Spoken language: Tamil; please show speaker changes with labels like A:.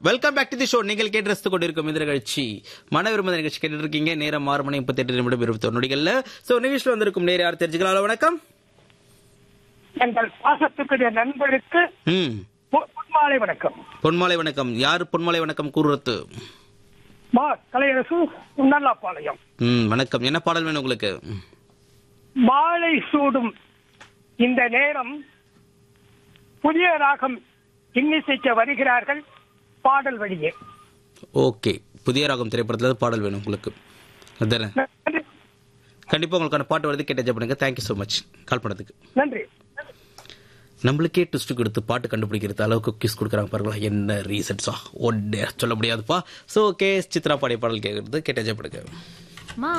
A: welcome back to the show நீங்கள் கேட்டு ரசித்துக் கொண்டிருக்கும் இந்த நிகழ்ச்சி மன விரும்ப நிகழ்ச்சி கேட்டு இருக்கீங்க நேரம் ஆறு மணி முப்பத்தி எட்டு நிமிடம் இருபத்தி நொடிகள்ல சோ நிகழ்ச்சியில் வந்திருக்கும் நேர யார் தெரிஞ்சுக்கலாம் ஹலோ, வணக்கம்
B: எங்கள் பாசத்துக்குரிய நண்பருக்கு
A: ம்
B: பொ- பொன்மாலை வணக்கம்
A: பொன்மாலை வணக்கம் யார் பொன்மாலை வணக்கம் கூறுறது
B: மா கலையரசு நல்லாப்பாளையம்
A: ம் வணக்கம் என்ன பாடல் வேணும் உங்களுக்கு
B: மாலை சூடும் இந்த நேரம் புதிய ராகம் இன்னிசைக்க வருகிறார்கள் பாடல் வழியே
A: ஓகே புதிய ராகம் திரைப்படத்துல பாடல் வேணும் உங்களுக்கு அதானே
B: நன்றி
A: கண்டிப்பா உங்களுக்கான பாட்டு வருது கேட்ட பண்ணுங்க தேங்க்யூ ஸோ மச் கால் பண்ணதுக்கு
B: நன்றி
A: நம்மளுக்கே ட்விஸ்ட் கொடுத்து பாட்டு கண்டுபிடிக்கிறது அளவுக்கு கிஸ் கொடுக்குறாங்க பாருங்களா என்ன ரீசன்ஸா ஒன்னே சொல்ல முடியாதுப்பா ஸோ கே சித்ரா பாடிய பாடல் கேட்கறது கேட்ட பண்ணுங்க
C: மா